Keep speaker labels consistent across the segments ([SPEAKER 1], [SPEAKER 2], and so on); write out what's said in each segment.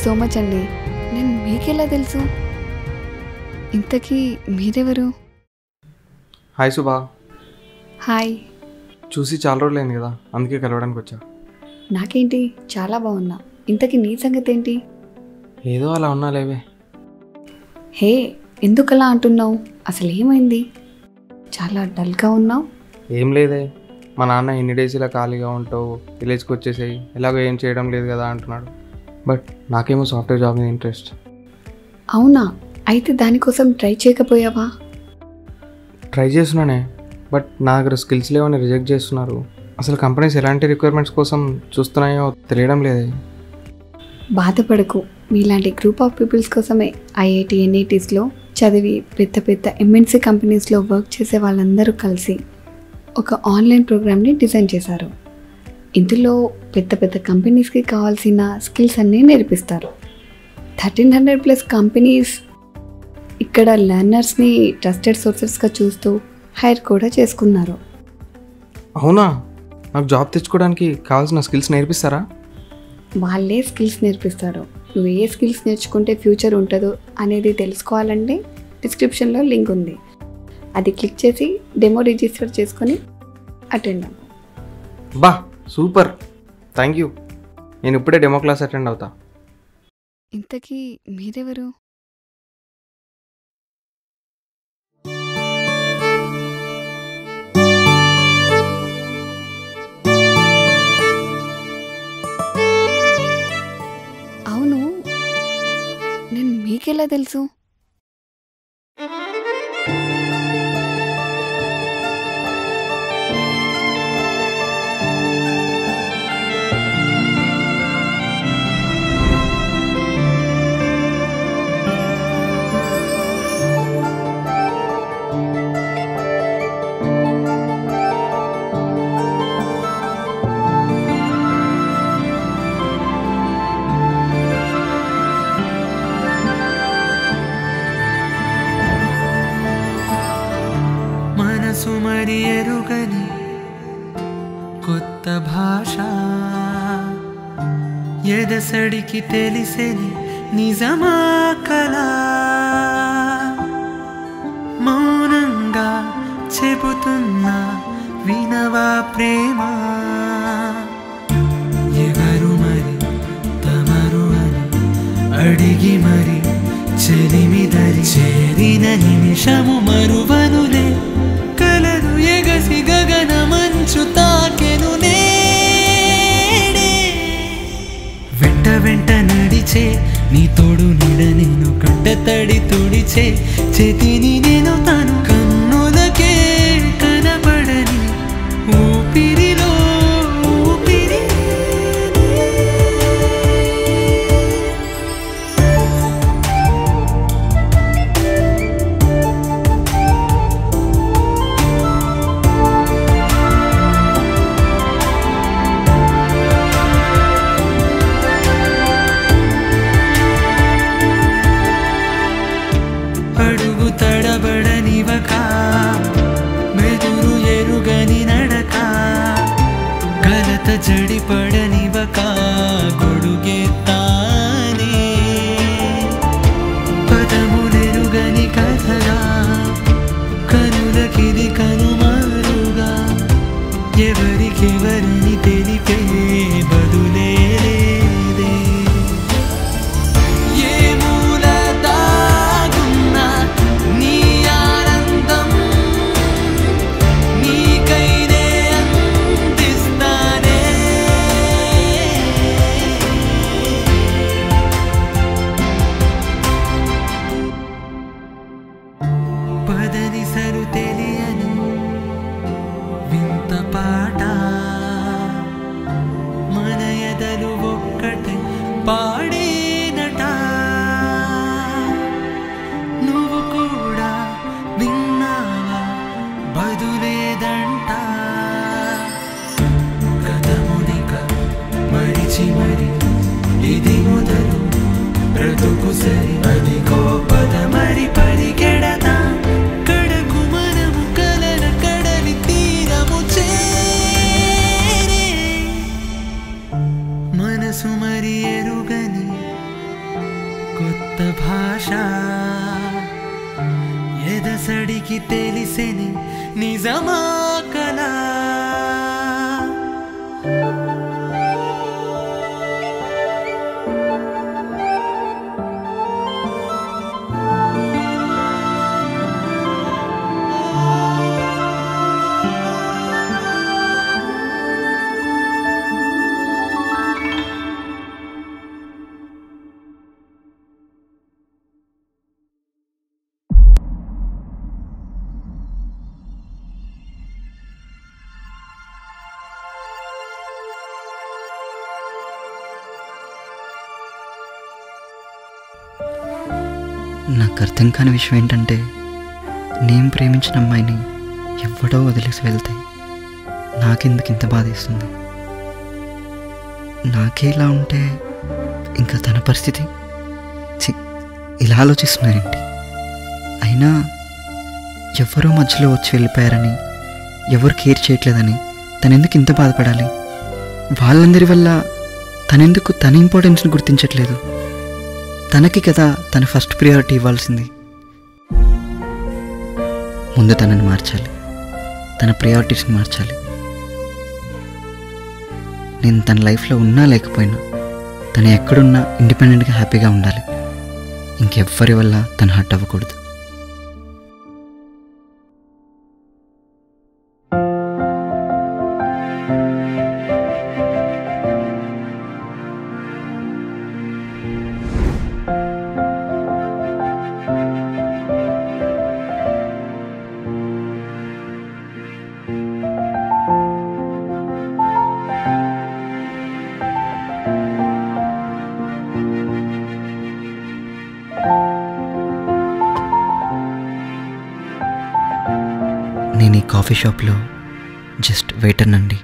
[SPEAKER 1] So much అండి నేను మీకెలా తెలుసు ఇంతకీ మీరెవరు
[SPEAKER 2] హాయ్ సుభా
[SPEAKER 1] హాయ్
[SPEAKER 2] చూసి చాలా రోజులైంది కదా అందుకే కలవడానికి వచ్చా
[SPEAKER 1] నాకేంటి చాలా బాగున్నా ఇంతకీ నీ సంగతి ఏంటి
[SPEAKER 2] ఏదో అలా ఉన్నా లేవే
[SPEAKER 1] హే ఎందుకలా అంటున్నావు అసలు ఏమైంది చాలా డల్గా ఉన్నావు
[SPEAKER 2] ఏం లేదే మా నాన్న ఎన్ని డేస్ ఇలా ఖాళీగా ఉంటావు విలేజ్కి వచ్చేసాయి ఎలాగో ఏం చేయడం లేదు కదా అంటున్నాడు బట్ నాకేమో సాఫ్ట్వేర్ జాబ్ మీద ఇంట్రెస్ట్
[SPEAKER 1] అవునా అయితే దానికోసం ట్రై చేయకపోయావా
[SPEAKER 2] ట్రై చేస్తున్నానే బట్ నా దగ్గర స్కిల్స్ లేవని రిజెక్ట్ చేస్తున్నారు అసలు కంపెనీస్ ఎలాంటి రిక్వైర్మెంట్స్ కోసం చూస్తున్నాయో తెలియడం లేదే
[SPEAKER 1] బాధపడకు మీలాంటి గ్రూప్ ఆఫ్ పీపుల్స్ కోసమే ఐఐటి ఎన్ఐటీస్లో చదివి పెద్ద పెద్ద ఎంఎన్సీ కంపెనీస్లో వర్క్ చేసే వాళ్ళందరూ కలిసి ఒక ఆన్లైన్ ప్రోగ్రామ్ని డిజైన్ చేశారు ఇందులో పెద్ద పెద్ద కంపెనీస్కి కావాల్సిన స్కిల్స్ అన్నీ నేర్పిస్తారు థర్టీన్ హండ్రెడ్ ప్లస్ కంపెనీస్ ఇక్కడ లెర్నర్స్ని ట్రస్టెడ్ సోర్సెస్గా చూస్తూ హైర్ కూడా చేసుకున్నారు
[SPEAKER 2] అవునా నాకు జాబ్ తెచ్చుకోవడానికి కావాల్సిన స్కిల్స్ నేర్పిస్తారా
[SPEAKER 1] వాళ్ళే స్కిల్స్ నేర్పిస్తారు నువ్వు ఏ స్కిల్స్ నేర్చుకుంటే ఫ్యూచర్ ఉంటుందో అనేది తెలుసుకోవాలంటే డిస్క్రిప్షన్లో లింక్ ఉంది అది క్లిక్ చేసి డెమో రిజిస్టర్ చేసుకొని అటెండ్ అవ్వు
[SPEAKER 2] బా సూపర్ థ్యాంక్ యూ నేను ఇప్పుడే డెమో క్లాస్ అటెండ్ అవుతా
[SPEAKER 1] ఇంతకీ మీరెవరు అవును నేను మీకెలా తెలుసు
[SPEAKER 3] మనసు మరి ఎరుగని కొత్త భాష ఎదసడికి తెలిసెని నిజమా కలా మౌనంగా చెబుతున్నా వినవా ప్రేమ ఎవరు మరి తమరు అని అడిగి మరి చెలిమిదరి చేరిన నిమిషము మరువనులే కలరు ఎగసి గగన మంచు తాకెను నేడే వెంట వెంట నడిచే నీ తోడు నీడ నేను కంట తడి తుడిచే చేతిని నేను తాను కన్నులకే కనపడని ఊపిరిలో ఊపిరి అడుగు తడబడనివక మెదురు ఎరుగని నడక కలత జడిపడనివక గొడుగే తానే పదములెరుగని కథగా కనులకిది కనుమారుగా ఎవరికెవరిని తెలిపే బదులే లేదే ఏ మూల దాగున్నా నీ ఆనందం నీకైనే అందిస్తానే పదని సరు తెలియని వింత పాట మన ఎదలు ఒక్కటే పాడేనట నువ్వు కూడా విన్నావా బదులేదంట కథమునిక మరిచి మరి ఇది మొదలు బ్రతుకు సరి అది కోపద మరి పరిగెడతా కడకు మనము కలన కడలి తీరము చేరే మనసు మరి ఎరుగని భాష ఎదసడికి తెలిసెని నిజమా కలా
[SPEAKER 4] నాకు అర్థం కాని విషయం ఏంటంటే నేను ప్రేమించిన అమ్మాయిని ఎవడో వదిలేసి వెళ్తే నాకెందుకు ఇంత బాధేస్తుంది నాకే ఇలా ఉంటే ఇంకా తన పరిస్థితి ఛీ, ఇలా ఆలోచిస్తున్నారేంటి అయినా ఎవరో మధ్యలో వచ్చి వెళ్ళిపోయారని ఎవరు కేర్ చేయట్లేదని తనెందుకు ఇంత బాధపడాలి వాళ్ళందరి వల్ల తనెందుకు తన ఇంపార్టెన్స్ని గుర్తించట్లేదు తనకి కదా తన ఫస్ట్ ప్రియారిటీ ఇవ్వాల్సింది ముందు తనని మార్చాలి తన ప్రియారిటీస్ని మార్చాలి నేను తన లైఫ్లో ఉన్నా లేకపోయినా తను ఎక్కడున్నా ఇండిపెండెంట్గా హ్యాపీగా ఉండాలి ఇంకెవ్వరి వల్ల తను హర్ట్ అవ్వకూడదు నేను ఈ కాఫీ షాప్లో జస్ట్ వెయిటర్నండి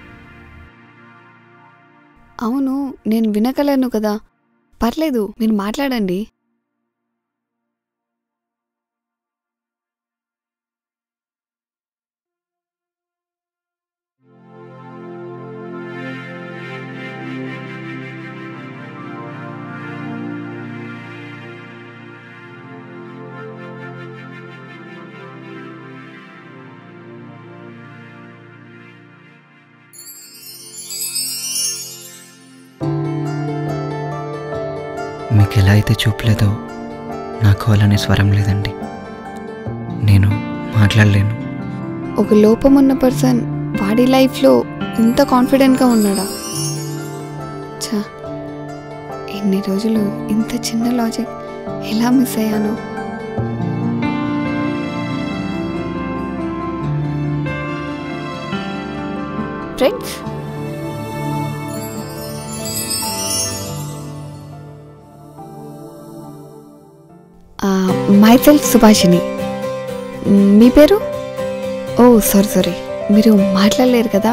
[SPEAKER 1] అవును నేను వినగలను కదా పర్లేదు మీరు మాట్లాడండి
[SPEAKER 4] మీకు ఎలా అయితే చూపలేదో నాకు అలానే స్వరం లేదండి నేను మాట్లాడలేను
[SPEAKER 1] ఒక లోపం ఉన్న పర్సన్ వాడి లైఫ్లో ఇంత కాన్ఫిడెంట్గా ఉన్నాడా ఛా ఇన్ని రోజులు ఇంత చిన్న లాజిక్ ఎలా మిస్ అయ్యాను friends myself Subhashini hmm, మీ పేరు ఓ సారీ సారీ మీరు మాట్లాడలేరు కదా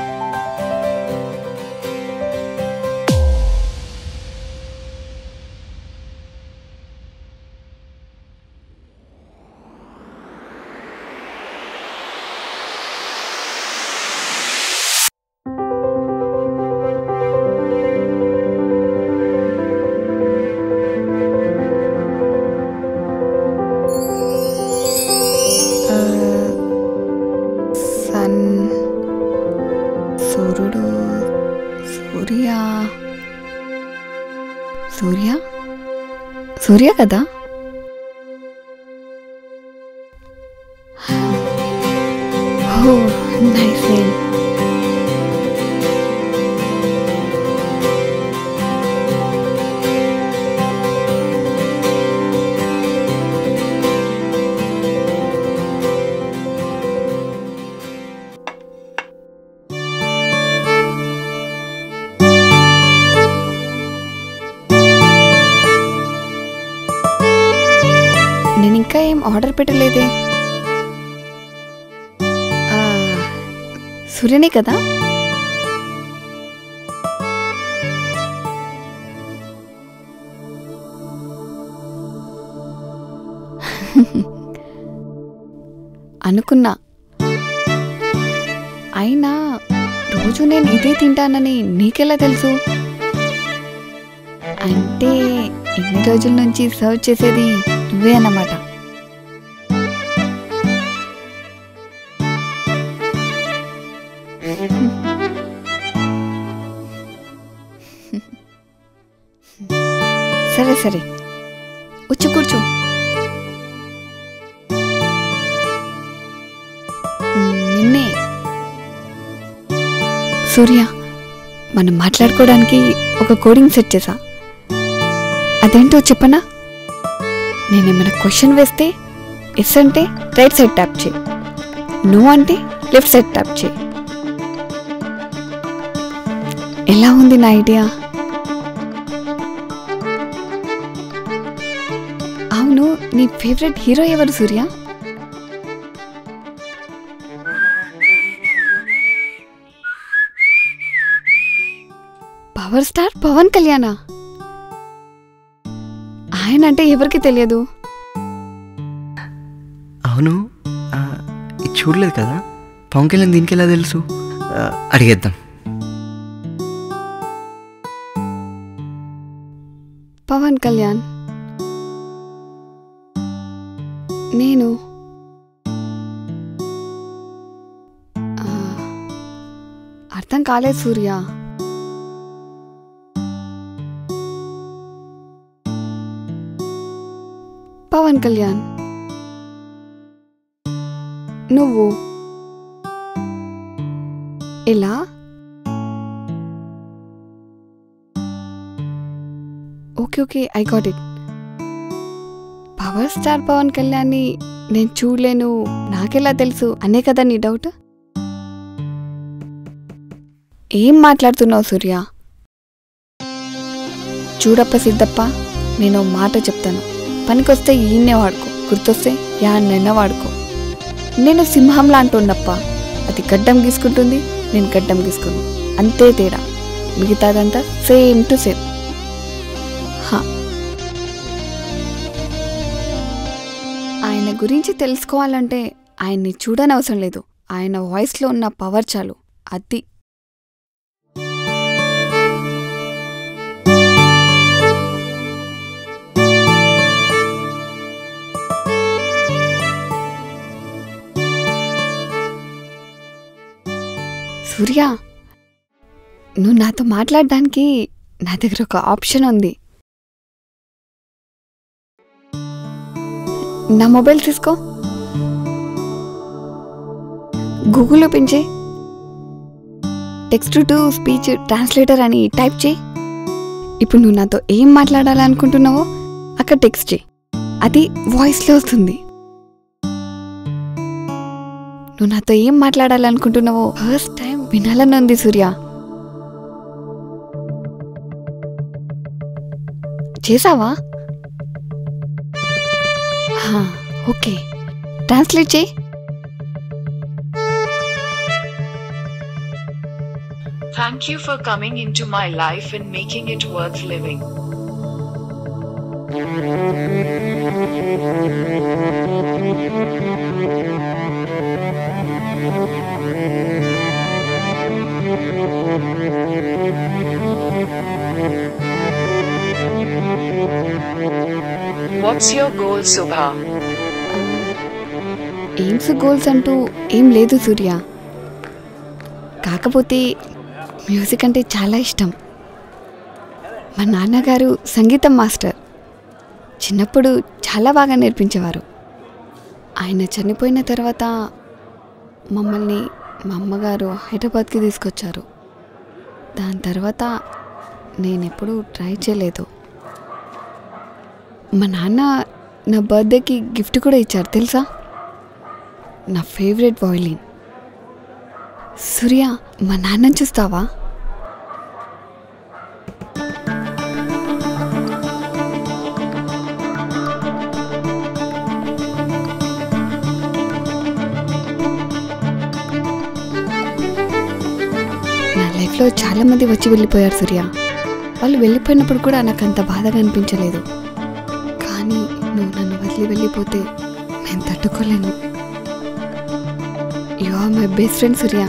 [SPEAKER 1] ఆ, సన్ సూర్యుడు సూర్య సూర్య సూర్య కదా ఓ నైస్ నేమ్ నేను ఇంకా ఏం ఆర్డర్ పెట్టలేదే ఆ, సూర్యనే కదా అనుకున్నా అయినా రోజు నేను ఇదే తింటానని నీకెలా తెలుసు అంటే ఇన్ని రోజుల నుంచి సర్వ్ చేసేది నువ్వే అన్నమాట సరే సరే వచ్చి కూర్చో మ్, నిన్నే సూర్య మనం మాట్లాడుకోవడానికి ఒక కోడింగ్ సెట్ చేసా అదేంటో చెప్పనా నేనేమైనా క్వశ్చన్ వేస్తే ఎస్ అంటే రైట్ సైడ్ ట్యాప్ చేయి నో అంటే లెఫ్ట్ సైడ్ ట్యాప్ చేయి ఎలా ఉంది నా ఐడియా అవును నీ ఫేవరెట్ హీరో ఎవరు సూర్య పవర్ స్టార్ పవన్ కళ్యాణా ఆయన అంటే ఎవరికి తెలియదు
[SPEAKER 4] అవును ఆ, ఇది చూడలేదు కదా పవన్ కళ్యాణ్ దీనికి ఎలా తెలుసు ఆ, అడిగేద్దాం
[SPEAKER 1] పవన్ కళ్యాణ్ నేను ఆ, అర్థం కాలేదు సూర్య పవన్ కళ్యాణ్ నువ్వు ఇలా okay okay I got it power star Pavan కళ్యాణ్ని నేను చూడలేను నాకెలా తెలుసు అనే కదా నీ డౌట్ ఏం మాట్లాడుతున్నావు సూర్య చూడప్ప సిద్ధప్ప నేను ఓ మాట చెప్తాను పనికొస్తే ఈయన్నే వాడుకో గుర్తొస్తే యాన్నైనా వాడుకో నేను సింహం లాంటి అది గడ్డం గీసుకుంటుంది నేను గడ్డం గీసుకుని అంతే తేడా మిగతాదంతా సేమ్ టు సేమ్ హా ఆయన గురించి తెలుసుకోవాలంటే ఆయన్ని చూడనవసరం లేదు ఆయన వాయిస్లో ఉన్న పవర్ చాలు అది సూర్య నువ్వు నాతో మాట్లాడడానికి నా దగ్గర ఒక ఆప్షన్ ఉంది నా మొబైల్ తీసుకో గూగుల్ ఓపెన్ చేయి టెక్స్ట్ టు స్పీచ్ ట్రాన్స్లేటర్ అని టైప్ చేయి ఇప్పుడు నువ్వు నాతో ఏం మాట్లాడాలనుకుంటున్నావో అక్కడ టెక్స్ట్ చేయి అది వాయిస్లో వస్తుంది నువ్వు నాతో ఏం మాట్లాడాలనుకుంటున్నావో ఫస్ట్ టైం వినాలని ఉంది సూర్య చేసావా హా, ఓకే ట్రాన్స్లేట్ చేయి
[SPEAKER 5] Thank you for coming into my life and making it worth living. What's your goal, Subha?
[SPEAKER 1] Aims goals అంటూ ఏం లేదు సూర్య కాకపోతే మ్యూజిక్ అంటే చాలా ఇష్టం మా నాన్నగారు సంగీతం మాస్టర్ చిన్నప్పుడు చాలా బాగా నేర్పించేవారు ఆయన చనిపోయిన తర్వాత మమ్మల్ని మా అమ్మగారు హైదరాబాద్కి తీసుకొచ్చారు దాని తర్వాత నేను ఎప్పుడూ ట్రై చేయలేదు మా నాన్న నా బర్త్డేకి గిఫ్ట్ కూడా ఇచ్చారు తెలుసా నా ఫేవరెట్ వాయిలిన్ సూర్య మా నాన్నని చూస్తావా నా లైఫ్లో చాలా మంది వచ్చి వెళ్ళిపోయారు సూర్య వాళ్ళు వెళ్ళిపోయినప్పుడు కూడా నాకు అంత బాధగా అనిపించలేదు కానీ నువ్వు నన్ను వదిలి వెళ్ళిపోతే నేను తట్టుకోలేను you are my best friend Surya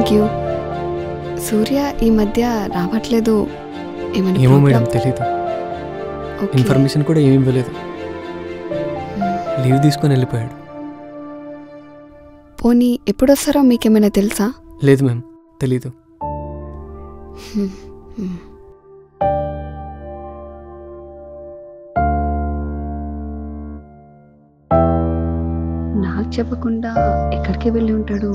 [SPEAKER 1] thank you Surya ఈ మధ్య రావట్లేదు ఏమైనా
[SPEAKER 6] ఏమో
[SPEAKER 1] problem?
[SPEAKER 6] మేడం తెలీదు
[SPEAKER 1] Okay.
[SPEAKER 6] ఇన్ఫర్మేషన్ కూడా ఏమీ ఇవ్వలేదు లీవ్ తీసుకొని వెళ్ళిపోయాడు
[SPEAKER 1] పోనీ ఎప్పుడు వస్తారో మీకేమైనా తెలుసా
[SPEAKER 6] లేదు మ్యామ్ తెలీదు
[SPEAKER 1] హ్మ్, హ్మ్. నాకు చెప్పకుండా ఎక్కడికి వెళ్ళి ఉంటాడు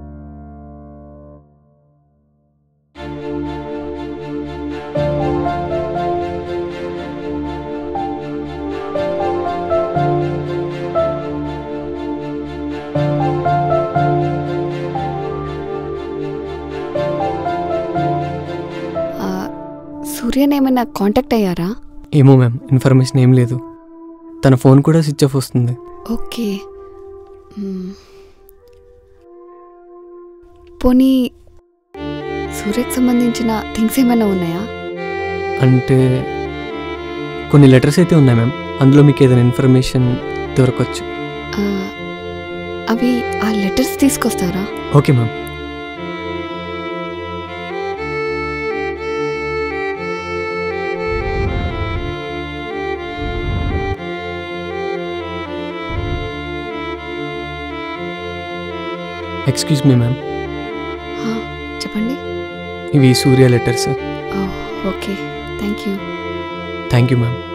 [SPEAKER 1] ఆ, సూర్యని ఏమైనా కాంటాక్ట్ అయ్యారా
[SPEAKER 6] ఏమో మ్యామ్ ఇన్ఫర్మేషన్ ఏం లేదు తన ఫోన్ కూడా స్విచ్ ఆఫ్ వస్తుంది
[SPEAKER 1] ఓకే మ్మ్. పోనీ సూర్యకి సంబంధించిన థింగ్స్ ఏమైనా ఉన్నాయా
[SPEAKER 6] అంటే కొన్ని లెటర్స్ అయితే ఉన్నాయి మ్యామ్ అందులో మీకు ఏదైనా ఇన్ఫర్మేషన్ దొరకవచ్చు
[SPEAKER 1] ఆ, అవి ఆ లెటర్స్ తీసుకొస్తారా
[SPEAKER 6] okay ma'am excuse me ma'am
[SPEAKER 1] ఆ, చెప్పండి
[SPEAKER 6] ఇవి Surya letters
[SPEAKER 1] oh, okay thank you
[SPEAKER 6] thank you ma'am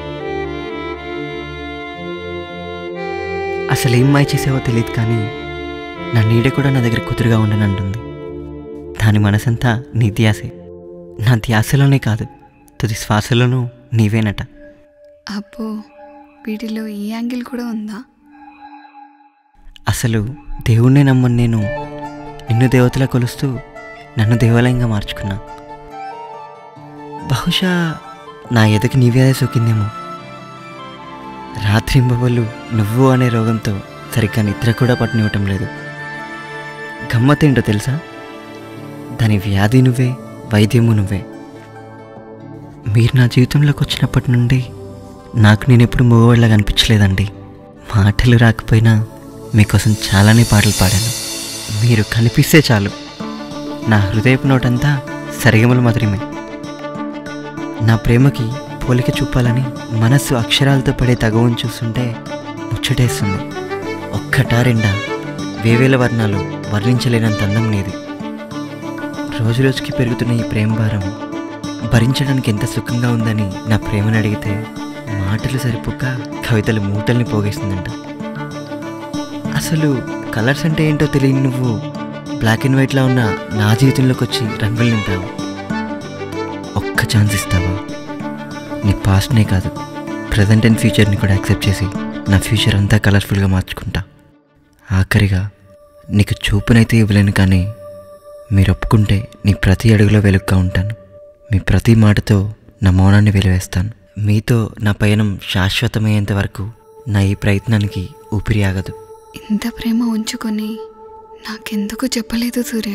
[SPEAKER 4] అసలు ఏం మాయ చేసావో తెలియదు కానీ నా నీడ కూడా నా దగ్గర కుదురుగా ఉండనంటుంది దాని మనసంతా నీ ధ్యాసే నా ధ్యాసలోనే కాదు తుది శ్వాసలోనూ నీవేనట
[SPEAKER 1] అబ్బో వీటిలో ఈ యాంగిల్ కూడా ఉందా
[SPEAKER 4] అసలు దేవుణ్ణే నమ్మని నేను నిన్ను దేవతలా కొలుస్తూ నన్ను దేవాలయంగా మార్చుకున్నా బహుశా నా ఎదకి నీవే సోకిందేమో రాత్రింబవళ్ళు నువ్వు అనే రోగంతో సరిగ్గా నిద్ర కూడా పట్టనివ్వటం లేదు గమ్మత్తేంటో తెలుసా దాని వ్యాధి నువ్వే వైద్యము నువ్వే మీరు నా జీవితంలోకి వచ్చినప్పటి నుండి నాకు నేను ఎప్పుడు మగవాళ్ళగా అనిపించలేదండి మాటలు రాకపోయినా మీకోసం చాలానే పాటలు పాడాను మీరు కనిపిస్తే చాలు నా హృదయపు నోటంతా సరిగమల మధురమే నా ప్రేమకి పోలిక చూపాలని మనస్సు అక్షరాలతో పడే తగవును చూస్తుంటే ముచ్చటేస్తుంది ఒక్కటా రెండా వేవేల వర్ణాలు వర్ణించలేనంత అందం నీది రోజు రోజుకి పెరుగుతున్న ఈ ప్రేమ భారం భరించడానికి ఎంత సుఖంగా ఉందని నా ప్రేమను అడిగితే మాటలు సరిపోక కవితలు మూటల్ని పోగేస్తుందంట అసలు కలర్స్ అంటే ఏంటో తెలియని నువ్వు బ్లాక్ అండ్ వైట్లా ఉన్న నా జీవితంలోకి వచ్చి రంగులు నింపావు ఒక్క ఛాన్స్ ఇస్తావా నీ పాస్ట్నే కాదు ప్రజెంట్ అండ్ ఫ్యూచర్ని కూడా యాక్సెప్ట్ చేసి నా ఫ్యూచర్ అంతా కలర్ఫుల్గా మార్చుకుంటా ఆఖరిగా నీకు చూపునైతే ఇవ్వలేను కానీ మీరు ఒప్పుకుంటే నీ ప్రతి అడుగులో వెలుగ్గా ఉంటాను మీ ప్రతి మాటతో నా మౌనాన్ని వెలివేస్తాను మీతో నా పయనం శాశ్వతమయ్యేంత వరకు నా ఈ ప్రయత్నానికి ఊపిరి ఆగదు
[SPEAKER 1] ఇంత ప్రేమ ఉంచుకొని నాకెందుకు చెప్పలేదు సూర్య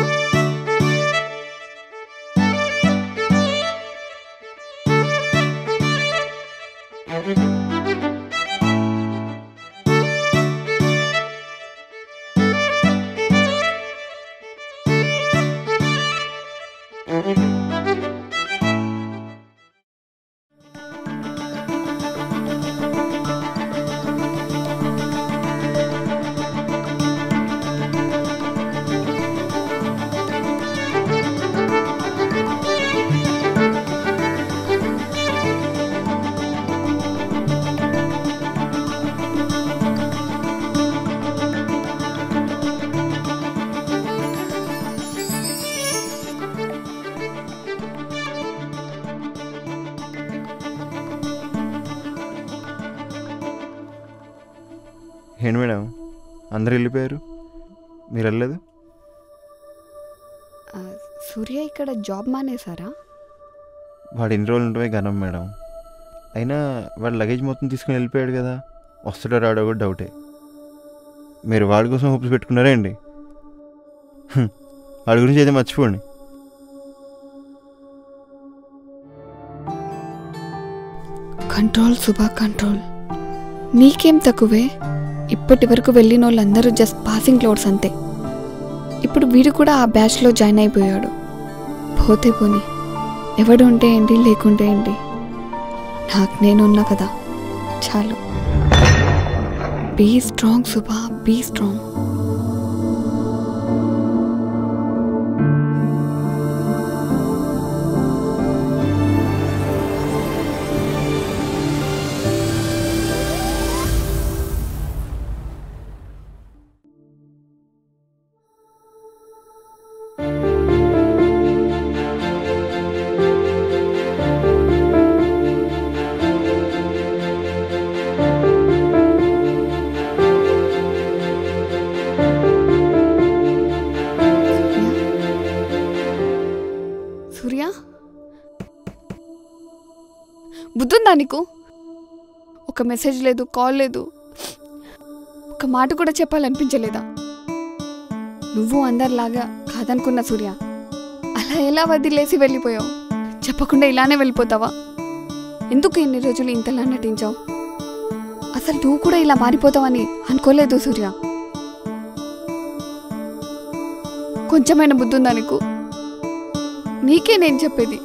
[SPEAKER 7] ఏంటి మేడం అందరు వెళ్ళిపోయారు మీరు వెళ్ళలేదు
[SPEAKER 1] ఆ, సూర్య ఇక్కడ జాబ్ మానేశారా
[SPEAKER 7] వాడు ఎన్ని రోజులు ఉండటమే ఘనం మేడం అయినా వాడు లగేజ్ మొత్తం తీసుకుని వెళ్ళిపోయాడు కదా వస్తాడో రాడో కూడా డౌటే మీరు వాడి కోసం హోప్స్ పెట్టుకున్నారా అండి హ్మ్. వాడి గురించి అయితే మర్చిపోండి
[SPEAKER 1] కంట్రోల్ సుభా కంట్రోల్ నీకేం తక్కువే ఇప్పటి వరకు వెళ్ళిన వాళ్ళందరూ జస్ట్ పాసింగ్ క్లౌడ్స్ అంతే ఇప్పుడు వీడు కూడా ఆ బ్యాచ్లో జాయిన్ అయిపోయాడు పోతే పోని ఎవడు ఉంటే ఏంటి లేకుంటే ఏంటి నాకు నేనున్నా కదా చాలు be strong Subha be strong Surya బుద్ధుందా నీకు ఒక మెసేజ్ లేదు కాల్ లేదు ఒక మాట కూడా చెప్పాలనిపించలేదా నువ్వు అందరిలాగా కాదనుకున్న సూర్య అలా ఎలా వదిలేసి వెళ్ళిపోయావు చెప్పకుండా ఇలానే వెళ్ళిపోతావా ఎందుకు ఇన్ని రోజులు ఇంతలా నటించావు అసలు నువ్వు కూడా ఇలా మారిపోతావని అనుకోలేదు సూర్య కొంచెమైనా బుద్ధి ఉందా నీకు నీకే నేను చెప్పేది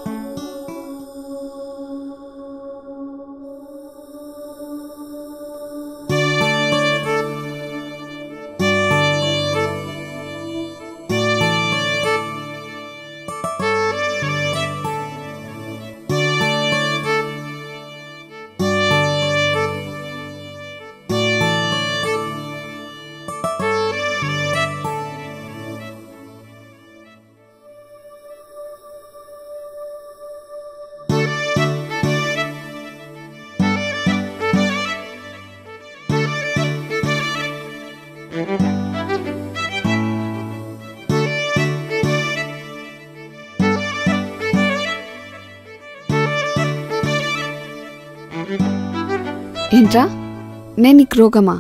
[SPEAKER 1] ఏంట్రా నేను నీకు రోగమా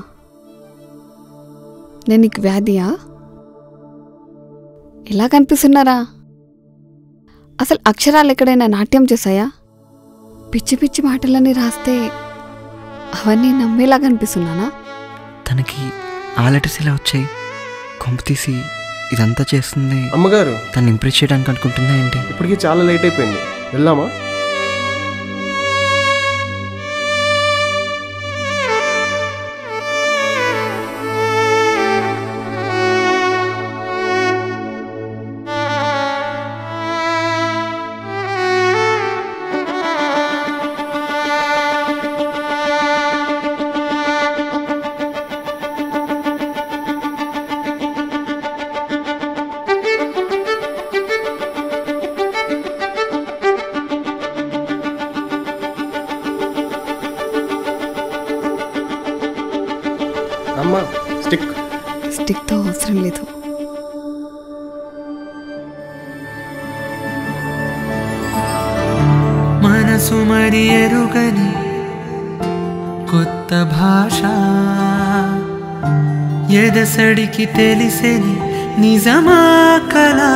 [SPEAKER 1] నేను నీకు వ్యాధియా ఎలా కనిపిస్తున్నారా అసలు అక్షరాలు ఎక్కడైనా నాట్యం చేశాయా పిచ్చి పిచ్చి మాటలని రాస్తే అవన్నీ నమ్మేలా కనిపిస్తున్నానా
[SPEAKER 4] తనకి ఆ లెటర్స్ ఇలా వచ్చాయి కొంప తీసి ఇదంతా చేస్తుంది
[SPEAKER 8] అమ్మగారు
[SPEAKER 4] తను ఇంప్రెస్ చేయడానికి అనుకుంటుందా ఏంటి
[SPEAKER 8] ఇప్పటికీ చాలా లేట్ అయిపోయింది వెళ్దామా అమ్మా స్టిక్
[SPEAKER 1] స్టిక్తో అవసరం లేదు
[SPEAKER 3] మనసు మరి ఎరుగని కొత్త భాష ఎదసడికి తెలిసెని నిజమా కలా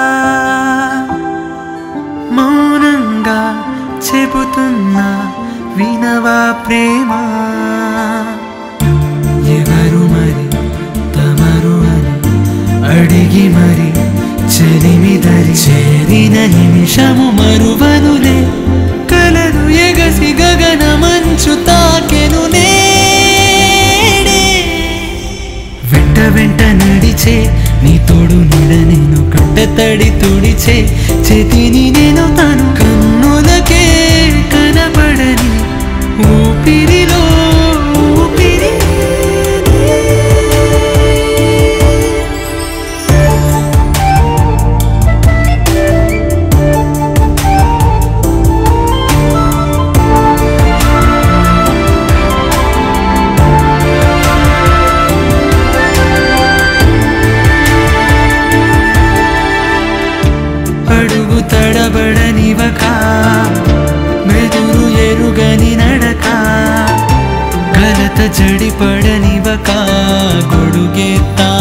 [SPEAKER 3] మౌనంగా చెబుతున్నా వినవా ప్రేమ ఎవరు మరి తమరు అని అడిగి మరి చెలిమిదరి చేరిన నిమిషము మరువనులే కలరు ఎగసి గగన మంచు తాకెను నేడే వెంట వెంట నడిచే నీ తోడు నీడ నేను కంట తడి తుడిచే చేతిని నేను తను కన్నులకే కనపడని ఊపిరిలో ఊపిరి అడుగు తడబడనివక మెదురు ఎరుగని నడక కలత జడిపడనివక గొడుగెత్తా